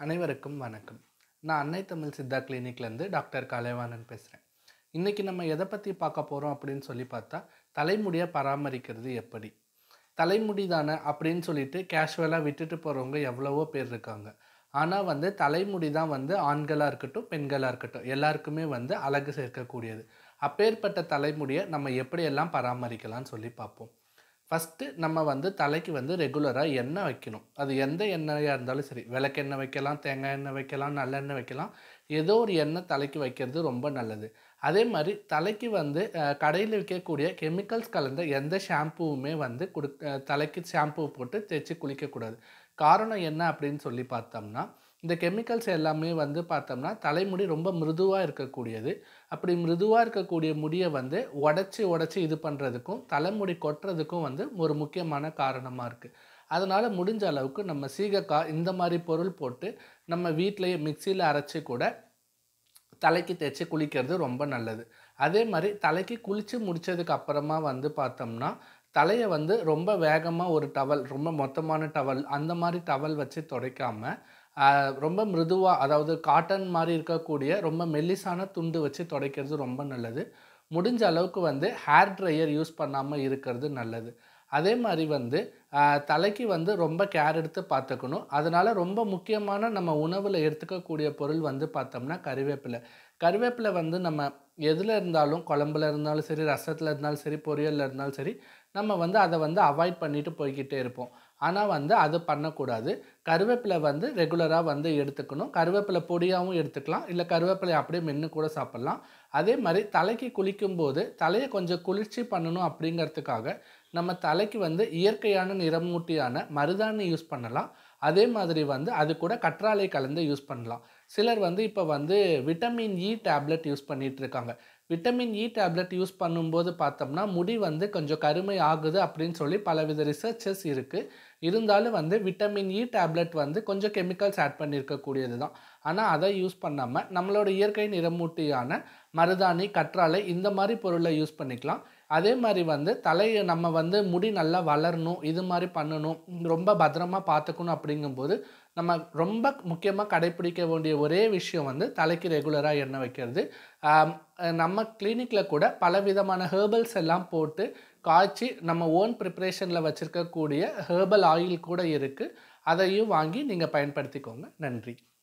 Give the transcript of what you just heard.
அனைவருக்கும் வணக்கம் நான் அன்னை தமிழ் சித்தா கிளினிக்லேருந்து டாக்டர் கலைவாணன் பேசுகிறேன் இன்றைக்கி நம்ம எதை பற்றி பார்க்க போகிறோம் அப்படின்னு சொல்லி பார்த்தா தலைமுடியை பராமரிக்கிறது எப்படி தலைமுடி தானே அப்படின்னு சொல்லிட்டு கேஷுவலாக விட்டுட்டு போகிறவங்க எவ்வளவோ பேர் இருக்காங்க ஆனால் வந்து தலைமுடி தான் வந்து ஆண்களாக இருக்கட்டும் பெண்களாக இருக்கட்டும் எல்லாருக்குமே வந்து அழகு சேர்க்கக்கூடியது அப்பேற்பட்ட தலைமுடியை நம்ம எப்படியெல்லாம் பராமரிக்கலாம்னு சொல்லி பார்ப்போம் ஃபஸ்ட்டு நம்ம வந்து தலைக்கு வந்து ரெகுலராக எண்ணெய் வைக்கணும் அது எந்த எண்ணெயாக இருந்தாலும் சரி விளக்கெண்ணெய் வைக்கலாம் தேங்காய் எண்ணெய் வைக்கலாம் நல்லெண்ணெய் வைக்கலாம் ஏதோ ஒரு எண்ணெய் தலைக்கு வைக்கிறது ரொம்ப நல்லது அதே மாதிரி தலைக்கு வந்து கடையில் விற்கக்கூடிய கெமிக்கல்ஸ் கலந்த எந்த ஷாம்புவுமே வந்து கொடு அஹ் தலைக்கு ஷாம்பு போட்டு தேய்ச்சி குளிக்கக்கூடாது காரணம் என்ன அப்படின்னு சொல்லி பார்த்தோம்னா இந்த கெமிக்கல்ஸ் எல்லாமே வந்து பார்த்தோம்னா தலைமுடி ரொம்ப மிருதுவாக இருக்கக்கூடியது அப்படி மிருதுவாக இருக்கக்கூடிய முடியை வந்து உடச்சி உடச்சி இது பண்ணுறதுக்கும் தலைமுடி கொட்டுறதுக்கும் வந்து ஒரு முக்கியமான காரணமாக இருக்குது அதனால் முடிஞ்ச அளவுக்கு நம்ம சீகக்காய் இந்த மாதிரி பொருள் போட்டு நம்ம வீட்டிலேயே மிக்சியில் அரைச்சி கூட தலைக்கு தேய்ச்சி குளிக்கிறது ரொம்ப நல்லது அதே மாதிரி தலைக்கு குளித்து முடித்ததுக்கு அப்புறமா வந்து பார்த்தோம்னா தலையை வந்து ரொம்ப வேகமாக ஒரு டவல் ரொம்ப மொத்தமான டவல் அந்த மாதிரி டவல் வச்சு துடைக்காம ஆஹ், ரொம்ப மிருதுவாக அதாவது காட்டன் மாதிரி இருக்கக்கூடிய ரொம்ப மெல்லிசான துண்டு வச்சு துடைக்கிறது ரொம்ப நல்லது முடிஞ்ச அளவுக்கு வந்து ஹேர் ட்ரையர் யூஸ் பண்ணாமல் இருக்கிறது நல்லது அதே மாதிரி வந்து ஆஹ், தலைக்கு வந்து ரொம்ப கேர் எடுத்து பார்த்துக்கணும் அதனால் ரொம்ப முக்கியமான நம்ம உணவில் எடுத்துக்கக்கூடிய பொருள் வந்து பார்த்தோம்னா கறிவேப்பிலை கருவேப்பிலை வந்து நம்ம எதில் இருந்தாலும் குழம்புல இருந்தாலும் சரி ரசத்தில் இருந்தாலும் சரி பொரியலில் இருந்தாலும் சரி நம்ம வந்து அதை வந்து அவாய்ட் பண்ணிட்டு போய்கிட்டே இருப்போம் ஆனால் வந்து அது பண்ணக்கூடாது கருவேப்பிலை வந்து ரெகுலராக வந்து எடுத்துக்கணும் கருவேப்பிலை பொடியாகவும் எடுத்துக்கலாம் இல்லை கருவேப்பிலை அப்படியே மென்று கூட சாப்பிட்லாம் அதே மாதிரி தலைக்கு குளிக்கும்போது தலையை கொஞ்சம் குளிர்ச்சி பண்ணணும் அப்படிங்கிறதுக்காக நம்ம தலைக்கு வந்து இயற்கையான நிறமூட்டியான மருதாணி யூஸ் பண்ணலாம் அதே மாதிரி வந்து அது கூட கற்றாழை கலந்து யூஸ் பண்ணலாம் சிலர் வந்து இப்போ வந்து விட்டமின் இ டேப்லெட் யூஸ் பண்ணிட்டு இருக்காங்க விட்டமின் இ டேப்லெட் யூஸ் பண்ணும்போது பார்த்தோம்னா முடி வந்து கொஞ்சம் கருமை ஆகுது அப்படின்னு சொல்லி பலவித ரிசர்ச்சஸ் இருக்குது இருந்தாலும் வந்து விட்டமின் இ டேப்லெட் வந்து கொஞ்சம் கெமிக்கல்ஸ் ஆட் பண்ணியிருக்கக்கூடியது தான் ஆனால் அதை யூஸ் பண்ணாமல் நம்மளோட இயற்கை நிறமூட்டியான மருதாணி கற்றாழை இந்த மாதிரி பொருளை யூஸ் பண்ணிக்கலாம் அதே மாதிரி வந்து தலையை நம்ம வந்து முடி நல்லா வளரணும் இது மாதிரி பண்ணணும் ரொம்ப பத்திரமா பார்த்துக்கணும் அப்படிங்கும்போது நம்ம ரொம்ப முக்கியமாக கடைப்பிடிக்க வேண்டிய ஒரே விஷயம் வந்து தலைக்கு ரெகுலராக எண்ணெய் வைக்கிறது ஆம், அஹ் நம்ம கிளினிக்கில் கூட பல விதமான ஹேர்பல்ஸ் எல்லாம் போட்டு காய்ச்சி நம்ம ஓன் ப்ரிப்ரேஷனில் வச்சுருக்கக்கூடிய ஹேர்பல் ஆயில் கூட இருக்குது அதையும் வாங்கி நீங்கள் பயன்படுத்திக்கோங்க நன்றி